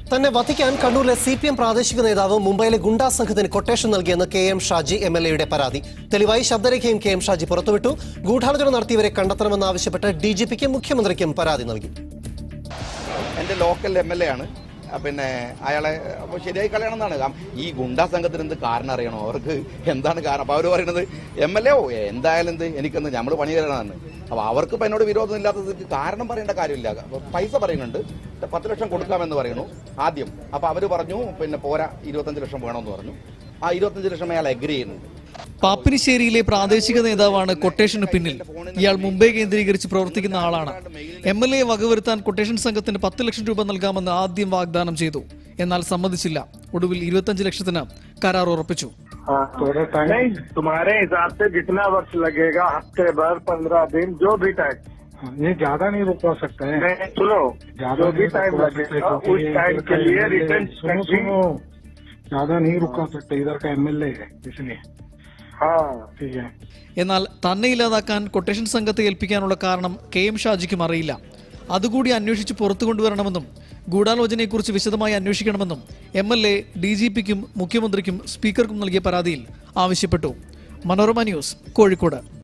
തന്നെ വധിക്കാൻ കണ്ണൂരിലെ സി പി എം പ്രാദേശിക നേതാവ് മുംബൈയിലെ ഗുണ്ടാ സംഘത്തിന് കൊട്ടേഷൻ നൽകിയെന്ന് K M Shaji M L എയുടെ പരാതി തെളിവായി ശബ്ദരേഖയും കെ എം ഷാജി പുറത്തുവിട്ടു ഗൂഢാലോചന നടത്തിയവരെ കണ്ടെത്തണമെന്നാവശ്യപ്പെട്ട് ഡി ജി പിക്കും മുഖ്യമന്ത്രിക്കും പരാതി നൽകി എൻ്റെ ലോക്കൽ എം എൽ എ ആണ് ആ, പിന്നെ അയാളെ അപ്പോൾ ശരിയായി കളയണം എന്നാണ് കാരണം ഈ ഗുണ്ടാ സംഘത്തിന് എന്ത് കാരണം അറിയണോ അവർക്ക് എന്താണ് കാരണം അപ്പോൾ അവർ പറയുന്നത് എം എൽ എ ഓ എന്തായാലും എന്ത് എനിക്കെന്ത് നമ്മൾ പണി തരണമെന്ന് അപ്പോൾ അവർക്ക് ഇപ്പം എന്നോട് വിരോധം ഇല്ലാത്തത് കാരണം പറയേണ്ട കാര്യമില്ല അപ്പോൾ പൈസ പറയുന്നുണ്ട് പത്ത് ലക്ഷം കൊടുക്കാമെന്ന് പറയുന്നു ആദ്യം അപ്പോൾ അവർ പറഞ്ഞു പിന്നെ പോരാ ഇരുപത്തഞ്ച് ലക്ഷം വേണമെന്ന് പറഞ്ഞു ആ ഇരുപത്തഞ്ച് ലക്ഷം അയാൾ അഗ്രി ചെയ്യുന്നുണ്ട് പാപ്പിനിശ്ശേരിയിലെ പ്രാദേശിക നേതാവാണ് കൊട്ടേഷന് പിന്നിൽ ഇയാൾ മുംബൈ കേന്ദ്രീകരിച്ച് പ്രവർത്തിക്കുന്ന ആളാണ് എം എൽ എ വകവരുത്താൻ കൊട്ടേഷൻ സംഘത്തിന് പത്ത് ലക്ഷം രൂപ നൽകാമെന്ന് ആദ്യം വാഗ്ദാനം ചെയ്തു എന്നാൽ സമ്മതിച്ചില്ല ഒടുവിൽ ഇരുപത്തഞ്ച് ലക്ഷത്തിന് കരാർ ഉറപ്പിച്ചു हाँ थोड़ा टाइम नहीं तुम्हारे हिसाब से जितना वक्त लगेगा हफ्ते भर पंद्रह दिन जो भी टाइम ये ज्यादा नहीं रुकवा सकते हैं नहीं सुनो ज्यादा जो भी नहीं टाइम रुकवा सकते लगेगा क्योंकि उस ये टाइम इधर के का लिए MLA रिटर्न सुनो सुनो ज्यादा नहीं रुकवा सकते इधर का एमएलए है इसलिए हाँ ठीक है എന്നാൽ തന്നെ ഇല്ലാതാക്കാൻ കൊട്ടേഷൻ സംഘത്തെ ഏൽപ്പിക്കാനുള്ള കാരണം കെ എം ഷാജിക്കും അറിയില്ല അതുകൂടി അന്വേഷിച്ച് പുറത്തു കൊണ്ടുവരണമെന്നും ഗൂഢാലോചനയെക്കുറിച്ച് വിശദമായി അന്വേഷിക്കണമെന്നും M L A D G പിക്കും മുഖ്യമന്ത്രിക്കും സ്പീക്കർക്കും നൽകിയ പരാതിയിൽ ആവശ്യപ്പെട്ടു മനോരമ ന്യൂസ് കോഴിക്കോട്